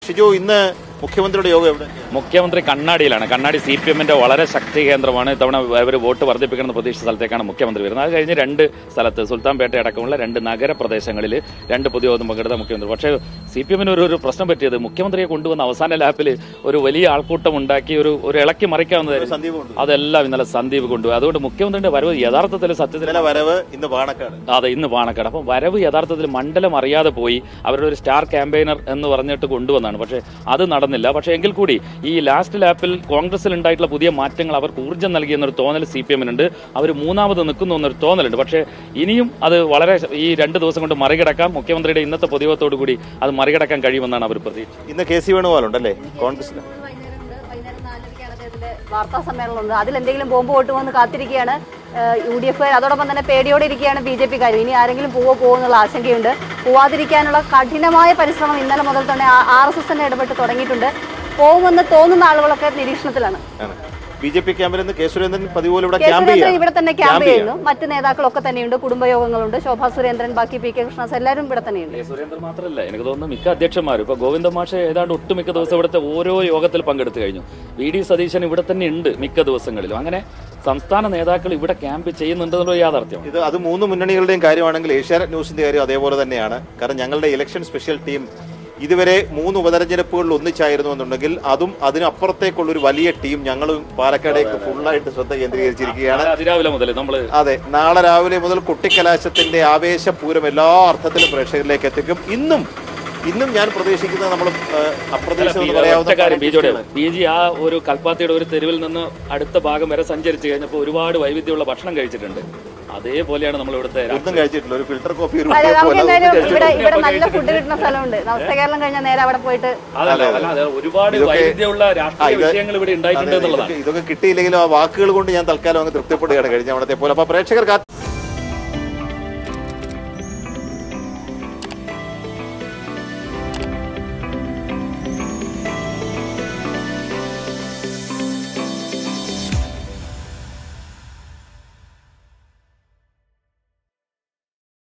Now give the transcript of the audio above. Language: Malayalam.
ഷിജു ഇന്ന് മുഖ്യമന്ത്രിയുടെ യോഗം എവിടെ മുഖ്യമന്ത്രി കണ്ണാടിയിലാണ് കണ്ണാടി സി പി എമ്മിന്റെ വളരെ ശക്തി കേന്ദ്രമാണ് ഇത്തവണ അവർ വോട്ട് വർദ്ധിപ്പിക്കുന്ന പ്രതീക്ഷിച്ച സ്ഥലത്തേക്കാണ് മുഖ്യമന്ത്രി വരുന്നത് അത് കഴിഞ്ഞ് രണ്ട് സ്ഥലത്ത് സുൽത്താൻപേട്ട അടക്കമുള്ള രണ്ട് നഗരപ്രദേശങ്ങളിൽ രണ്ട് പൊതുയോഗം പങ്കെടുത്ത മുഖ്യമന്ത്രി പക്ഷേ സി പി എമ്മിന് ഒരു ഒരു പ്രശ്നം പറ്റിയത് മുഖ്യമന്ത്രിയെ കൊണ്ടുവന്ന അവസാന ലാപ്പിൽ ഒരു വലിയ ആൾക്കൂട്ടം ഉണ്ടാക്കി ഒരു ഒരു ഇളക്കി മറിക്കാവുന്നതായിരുന്നു സന്ദീപ് ഉണ്ട് അതെല്ലാം ഇന്നലെ സന്ദീപ് കൊണ്ടുപോയി അതുകൊണ്ട് മുഖ്യമന്ത്രിയുടെ വരവ് യഥാർത്ഥത്തിൽ സത്യത്തിൽ ഇന്നലെ വരവ് ഇന്ന് പാണക്കാട് അതെ ഇന്ന് പാണക്കാട് അപ്പം വരവ് യഥാർത്ഥത്തിൽ മണ്ഡലം അറിയാതെ പോയി അവരുടെ ഒരു സ്റ്റാർ ക്യാമ്പയിനർ എന്ന് പറഞ്ഞിട്ട് കൊണ്ടുവന്നാണ് പക്ഷേ അത് നടന്നില്ല പക്ഷേ എങ്കിൽ കൂടി ഈ ലാസ്റ്റ് ലാപ്പിൽ കോൺഗ്രസിൽ ഉണ്ടായിട്ടുള്ള പുതിയ മാറ്റങ്ങൾ അവർക്ക് ഊർജ്ജം നൽകിയെന്നൊരു തോന്നൽ സി പി എമ്മിനുണ്ട് അവർ മൂന്നാമത് നിൽക്കുന്നു എന്നൊരു തോന്നലുണ്ട് പക്ഷേ ഇനിയും അത് വളരെ ഈ രണ്ട് ദിവസം കൊണ്ട് മറികടക്കാം മുഖ്യമന്ത്രിയുടെ ഇന്നത്തെ പൊതുവത്തോടു കൂടി അത് മറികടക്കാൻ കഴിയുമെന്നാണ് അവർ പ്രതീക്ഷ ഇന്ന് കെ സി വേണുഗോപാലുണ്ടല്ലേ കോൺഗ്രസിന് വൈകുന്നേരമുണ്ട്. വൈകുന്നേരം നാലരയ്ക്കാണ് അദ്ദേഹത്തിന്റെ വാർത്താ സമ്മേളനമുണ്ട് അതിൽ എന്തെങ്കിലും ബോംബ് പൊട്ടുമെന്ന് കാത്തിരിക്കുകയാണ് യു ഡി എഫ് അതോടൊപ്പം തന്നെ പേടിയോടെ ഇരിക്കുകയാണ് ബി ജെ പിക്കാർ ഇനി ആരെങ്കിലും പോവോ പോവോ എന്നുള്ള ആശങ്കയുണ്ട് പോവാതിരിക്കാനുള്ള കഠിനമായ പരിശ്രമം ഇന്നലെ മുതൽ തന്നെ ആർ എസ് എസ് തന്നെ ഇടപെട്ട് തുടങ്ങിയിട്ടുണ്ട് പോകുമെന്ന് തോന്നുന്ന ആളുകളൊക്കെ നിരീക്ഷണത്തിലാണ് ബി ജെ പി ക്യാമ്പിൽ നിന്ന് കെ സുരേന്ദ്രൻ പതിവ് പോലെ ഇവിടെ കെ ക്യാമ്പ് സുരേന്ദ്രൻ ഇവിടെ തന്നെ ക്യാമ്പ് ക്യാമ്പ് ചെയ്യുന്നു മറ്റ് നേതാക്കളൊക്കെ തന്നെയുണ്ട് കുടുംബയോഗങ്ങളുണ്ട് ശോഭാ സുരേന്ദ്രൻ ബാക്കി പി കെ കൃഷ്ണദാസ് എല്ലാവരും ഇവിടെ തന്നെയുണ്ട് കെ സുരേന്ദ്രൻ മാത്രമല്ല എനിക്ക് തോന്നുന്നു മിക്ക അധ്യക്ഷന്മാരും ഇപ്പൊ ഗോവിന്ദ മാഷ് ഏതാണ്ട് ഒട്ടുമിക്ക ദിവസം ഇവിടുത്തെ ഓരോ യോഗത്തിൽ പങ്കെടുത്തു കഴിഞ്ഞു വി ഡി സതീശൻ ഇവിടെ തന്നെ ഉണ്ട് മിക്ക ദിവസങ്ങളിലും അങ്ങനെ സംസ്ഥാന നേതാക്കൾ ഇവിടെ ക്യാമ്പ് ചെയ്യുന്നുണ്ടെന്നുള്ള യാഥാർത്ഥ്യം ഇത് അത് മൂന്ന് മുന്നണികളുടെയും കാര്യമാണെങ്കിൽ ഏഷ്യാനെറ്റ് ന്യൂസിന്റെ കാര്യം അതേപോലെ തന്നെയാണ് കാരണം ഞങ്ങളുടെ ഇലക്ഷൻ സ്പെഷ്യൽ ടീം ഇതുവരെ മൂന്ന് ഉപതെരഞ്ഞെടുപ്പുകളിൽ ഒന്നിച്ചായിരുന്നു എന്നുണ്ടെങ്കിൽ അതും അതിനപ്പുറത്തേക്കുള്ള ഒരു വലിയ ടീം ഞങ്ങളും പാലക്കാടേക്ക് ഫുള്ളായിട്ട് ശ്രദ്ധ കേന്ദ്രീകരിച്ചിരിക്കുകയാണ് അതിരാവിലെ മുതൽ നമ്മള് അതെ നാളെ രാവിലെ മുതൽ കുട്ടിക്കലാശത്തിന്റെ ആവേശപൂരം എല്ലാ അർത്ഥത്തിലും പ്രേക്ഷകരിലേക്ക് എത്തിക്കും ഇന്നും ഇന്നും ഞാൻ പ്രതീക്ഷിക്കുന്നത് നമ്മൾ അപ്രതീക്ഷിതം എന്ന് പറയാവുന്ന ഒറ്റക്കാര്യം ബി ജോടെ പല ബി ജി ആ ഒരു കൽപ്പാത്തിയുടെ ഒരു തെരുവിൽ നിന്ന് അടുത്ത ഭാഗം വരെ സഞ്ചരിച്ചു കഴിഞ്ഞപ്പോൾ ഒരുപാട് വൈവിധ്യമുള്ള ഭക്ഷണം കഴിച്ചിട്ടുണ്ട് അതേപോലെയാണ് നമ്മൾ ഇവിടുത്തെ ഒന്നും കഴിച്ചിട്ടില്ല ഒരു ഫിൽട്ടർ കോഫി ഒരു അതെ, കുട്ടിയെ നമുക്ക് പോലെ എന്തായാലും ഒന്നും ഇവിടെ കഴിച്ചിട്ടില്ല. ഇവിടെ നല്ല ഫുഡ് കിട്ടുന്ന സ്ഥലമുണ്ട് നമസ്തേ കേരളം കഴിഞ്ഞാൽ നേരെ അവിടെ പോയിട്ട് അതല്ല അല്ല, അത് ഒരുപാട് ഇതൊക്കെ- വൈവിധ്യമുള്ള ആ, രാഷ്ട്രീയ ഇത് വിഷയങ്ങൾ ഇവിടെ ഉണ്ടായിട്ടുണ്ട് അതെ, എന്നുള്ളതാണ് ഇതൊക്കെ ഇതൊക്കെ കിട്ടിയില്ലെങ്കിലും ആ വാക്കുകൾ കൊണ്ട് ഞാൻ തൽക്കാലം അങ്ങ് തൃപ്തിപ്പെടുകയാണ് കഴിഞ്ഞ അവിടത്തെ പോലെ അപ്പൊ പ്രേക്ഷകർ കാത്ത്